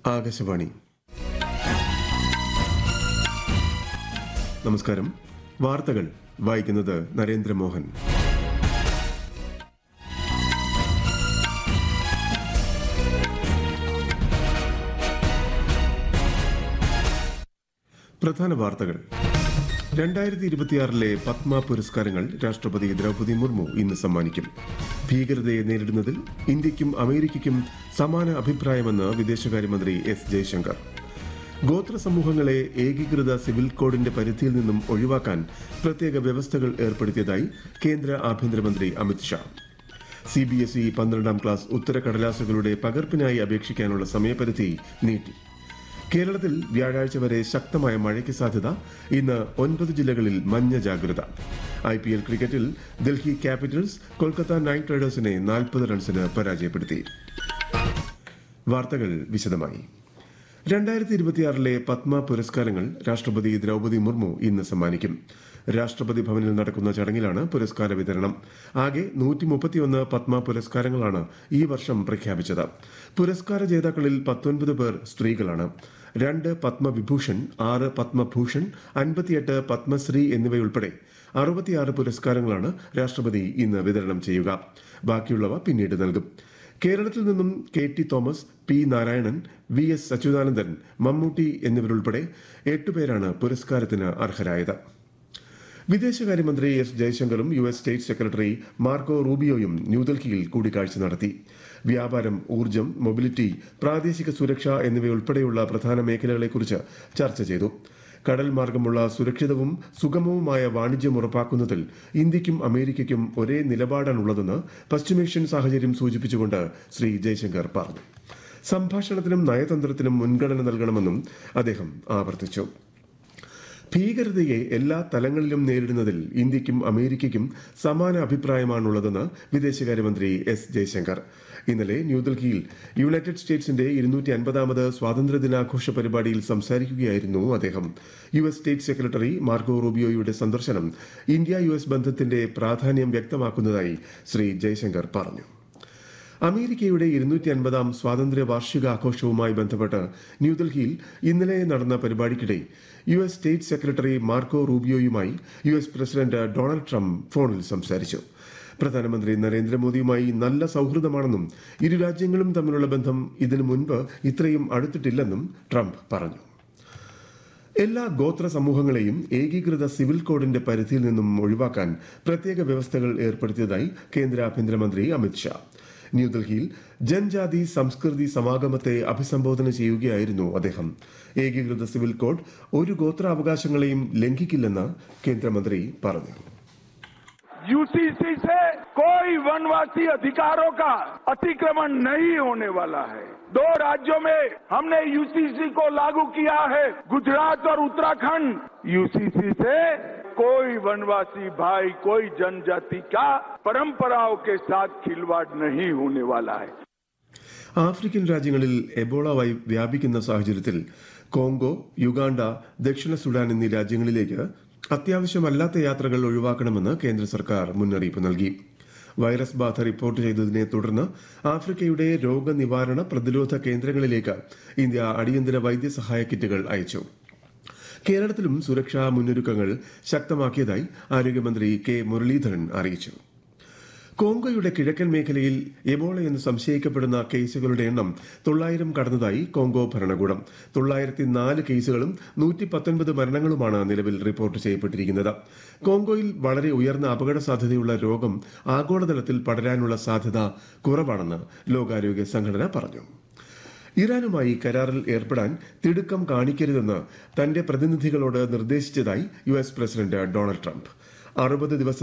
ആകാശവാണി നമസ്കാരം വാർത്തകൾ വായിക്കുന്നത് നരേന്ദ്രമോഹൻ പ്രധാന വാർത്തകൾ രണ്ടായിരത്തി ഇരുപത്തിയാറിലെ പത്മ പുരസ്കാരങ്ങൾ രാഷ്ട്രപതി ദ്രൗപദി മുർമു ഇന്ന് സമ്മാനിക്കും ഭീകരതയെ നേരിടുന്നതിൽ ഇന്ത്യയ്ക്കും അമേരിക്കയ്ക്കും സമാന അഭിപ്രായമെന്ന് വിദേശകാര്യമന്ത്രി എസ് ജയശങ്കർ ഗോത്ര സമൂഹങ്ങളെ ഏകീകൃത സിവിൽ കോഡിന്റെ പരിധിയിൽ നിന്നും ഒഴിവാക്കാൻ പ്രത്യേക വ്യവസ്ഥകൾ ഏർപ്പെടുത്തിയതായി കേന്ദ്ര ആഭ്യന്തരമന്ത്രി Amit Shah C B S E പന്ത്രണ്ടാം ക്ലാസ് ഉത്തരക്കടലാസുകളുടെ പകർപ്പിനായി അപേക്ഷിക്കാനുള്ള സമയപരിധി നീട്ടി കേരളത്തിൽ വ്യാഴാഴ്ച വരെ ശക്തമായ മഴയ്ക്ക് സാധ്യത ഇന്ന് ഒൻപത് ജില്ലകളിൽ മഞ്ഞ ജാഗ്രത ഐ പി എൽ ക്രിക്കറ്റിൽ ഡൽഹി ക്യാപിറ്റൽസ് കൊൽക്കത്ത നൈറ്റ് റൈഡേഴ്സിനെ നാൽപ്പത് റൺസിന് പരാജയപ്പെടുത്തി വാർത്തകൾ വിശദമായി രണ്ടായിരത്തി ഇരുപത്തിയാറിലെ പത്മ പുരസ്കാരങ്ങൾ രാഷ്ട്രപതി ദ്രൗപദി മുർമു ഇന്ന് സമ്മാനിക്കും രാഷ്ട്രപതി ഭവനിൽ നടക്കുന്ന ചടങ്ങിലാണ് പുരസ്കാര വിതരണം ആകെ നൂറ്റി മുപ്പത്തിയൊന്ന് പത്മ പുരസ്കാരങ്ങളാണ് ഈ വർഷം പ്രഖ്യാപിച്ചത് പുരസ്കാര ജേതാക്കളിൽ പത്തൊൻപത് പേർ സ്ത്രീകളാണ് രണ്ട് പത്മവിഭൂഷൺ ആറ് പത്മഭൂഷൺ അൻപത്തിയെട്ട് പത്മശ്രീ എന്നിവയുൾപ്പെടെ അറുപത്തിയാറ് പുരസ്കാരങ്ങളാണ് രാഷ്ട്രപതി ഇന്ന് വിതരണം ചെയ്യുക ബാക്കിയുള്ളവ പിന്നീട് നൽകും കേരളത്തിൽ നിന്നും K T Thomas P Narayanan V S Achuthanandan Mammootty എന്നിവരുൾപ്പെടെ എട്ടുപേരാണ് പുരസ്കാരത്തിന് അർഹരായത് വിദേശകാര്യമന്ത്രി എസ് ജയശങ്കറും U S state secretary Marco റൂബിയോയും ന്യൂഡൽഹിയിൽ കൂടിക്കാഴ്ച നടത്തി വ്യാപാരം ഊർജ്ജം മൊബിലിറ്റി പ്രാദേശിക സുരക്ഷ എന്നിവയുൾപ്പെടെയുള്ള പ്രധാന മേഖലകളെക്കുറിച്ച് ചർച്ച ചെയ്തു കടൽ മാർഗമുള്ള സുരക്ഷിതവും സുഗമവുമായ വാണിജ്യം ഉറപ്പാക്കുന്നതിൽ ഇന്ത്യയ്ക്കും അമേരിക്കയ്ക്കും ഒരേ നിലപാടാണുള്ളതെന്ന് പശ്ചിമേഷ്യൻ സാഹചര്യം സൂചിപ്പിച്ചുകൊണ്ട് ശ്രീ ജയശങ്കർ പറഞ്ഞു സംഭാഷണത്തിനും നയതന്ത്രത്തിനും മുൻഗണന നൽകണമെന്നും അദ്ദേഹം ആവർത്തിച്ചു ഭീകരതയെ എല്ലാ തലങ്ങളിലും നേരിടുന്നതിൽ ഇന്ത്യയ്ക്കും അമേരിക്കയ്ക്കും സമാന അഭിപ്രായമാണുള്ളതെന്ന് വിദേശകാര്യമന്ത്രി എസ് ജയശങ്കർ ഇന്നലെ ന്യൂഡൽഹിയിൽ യുണൈറ്റഡ് സ്റ്റേറ്റ്സിന്റെ ഇരുന്നൂറ്റി അൻപതാമത് സ്വാതന്ത്ര്യദിനാഘോഷ പരിപാടിയിൽ സംസാരിക്കുകയായിരുന്നു അദ്ദേഹം U S state secretary Marco റൂബിയോയുടെ സന്ദർശനം ഇന്ത്യ യു എസ് ബന്ധത്തിന്റെ പ്രാധാന്യം വ്യക്തമാക്കുന്നതായി ശ്രീ ജയശങ്കർ പറഞ്ഞു അമേരിക്കയുടെ ഇരുന്നൂറ്റി അൻപതാം സ്വാതന്ത്ര്യ വാർഷികാഘോഷവുമായി ബന്ധപ്പെട്ട് ന്യൂഡൽഹിയിൽ ഇന്നലെ നടന്ന പരിപാടിക്കിടെ U S state secretary Marco റൂബിയോയുമായി U S president Donald Trump ഫോണിൽ സംസാരിച്ചു പ്രധാനമന്ത്രി നരേന്ദ്രമോദിയുമായി നല്ല സൌഹൃദമാണെന്നും ഇരു രാജ്യങ്ങളും തമ്മിലുള്ള ബന്ധം ഇതിനു മുൻപ് ഇത്രയും അടുത്തിട്ടില്ലെന്നും ട്രംപ് പറഞ്ഞു എല്ലാ ഗോത്ര സമൂഹങ്ങളെയും ഏകീകൃത സിവിൽ കോഡിന്റെ പരിധിയിൽ നിന്നും ഒഴിവാക്കാൻ പ്രത്യേക വ്യവസ്ഥകൾ ഏർപ്പെടുത്തിയതായി കേന്ദ്ര ആഭ്യന്തരമന്ത്രി അമിത്ഷാ ന്യൂഡൽഹിയിൽ ജൻജാതി സംസ്കൃതി സമാഗമത്തെ അഭിസംബോധന ചെയ്യുകയായിരുന്നു അദ്ദേഹം ഏകീകൃത സിവിൽ കോഡ് ഒരു ഗോത്രാവകാശങ്ങളെയും ലംഘിക്കില്ലെന്ന് കേന്ദ്രമന്ത്രി പറഞ്ഞു यूसीसी से कोई वनवासी अधिकारों का अतिक्रमण नहीं होने वाला है दो राज्यों में हमने यूसीसी को लागू किया है गुजरात और उत्तराखंड यूसीसी से कोई वनवासी भाई कोई जनजाति का परंपराओं के साथ खिलवाड़ नहीं होने वाला है ആഫ്രിക്കൻ രാജ്യങ്ങളിൽ എബോള വൈ വ്യാപിക്കുന്ന സാഹചര്യത്തിൽ കോങ്കോ യുഗാണ്ട ദക്ഷിണ സുഡാൻ എന്നീ രാജ്യങ്ങളിലേക്ക് അത്യാവശ്യമല്ലാത്ത യാത്രകൾ ഒഴിവാക്കണമെന്ന് കേന്ദ്ര സർക്കാർ മുന്നറിയിപ്പ് നൽകി വൈറസ് ബാധ റിപ്പോർട്ട് ചെയ്തതിനെ തുടർന്ന് ആഫ്രിക്കയുടെ രോഗനിവാരണ പ്രതിരോധ കേന്ദ്രങ്ങളിലേക്ക് ഇന്ത്യ അടിയന്തര വൈദ്യസഹായ കിറ്റുകൾ അയച്ചു കേരളത്തിലും സുരക്ഷാ മുന്നൊരുക്കങ്ങൾ ശക്തമാക്കിയതായി ആരോഗ്യമന്ത്രി കെ മുരളീധരൻ അറിയിച്ചു കോങ്കോയുടെ കിഴക്കൻ മേഖലയിൽ എബോള എന്ന് സംശയിക്കപ്പെടുന്ന കേസുകളുടെ എണ്ണം തൊള്ളായിരം കടന്നതായി കോങ്കോ ഭരണകൂടം തൊള്ളായിരത്തി നാല് കേസുകളും നൂറ്റി പത്തൊൻപത് മരണങ്ങളുമാണ് നിലവിൽ റിപ്പോർട്ട് ചെയ്യപ്പെട്ടിരിക്കുന്നത് കോങ്കോയിൽ വളരെ ഉയർന്ന അപകട സാധ്യതയുള്ള രോഗം ആഗോളതലത്തിൽ പടരാനുള്ള സാധ്യത കുറവാണെന്ന് ലോകാരോഗ്യ സംഘടന പറഞ്ഞു ഇറാനുമായി കരാറിൽ ഏർപ്പെടാൻ തിടുക്കം കാണിക്കരുതെന്ന് തന്റെ പ്രതിനിധികളോട് നിർദ്ദേശിച്ചതായി U S president Donald Trump അറുപത് ദിവസം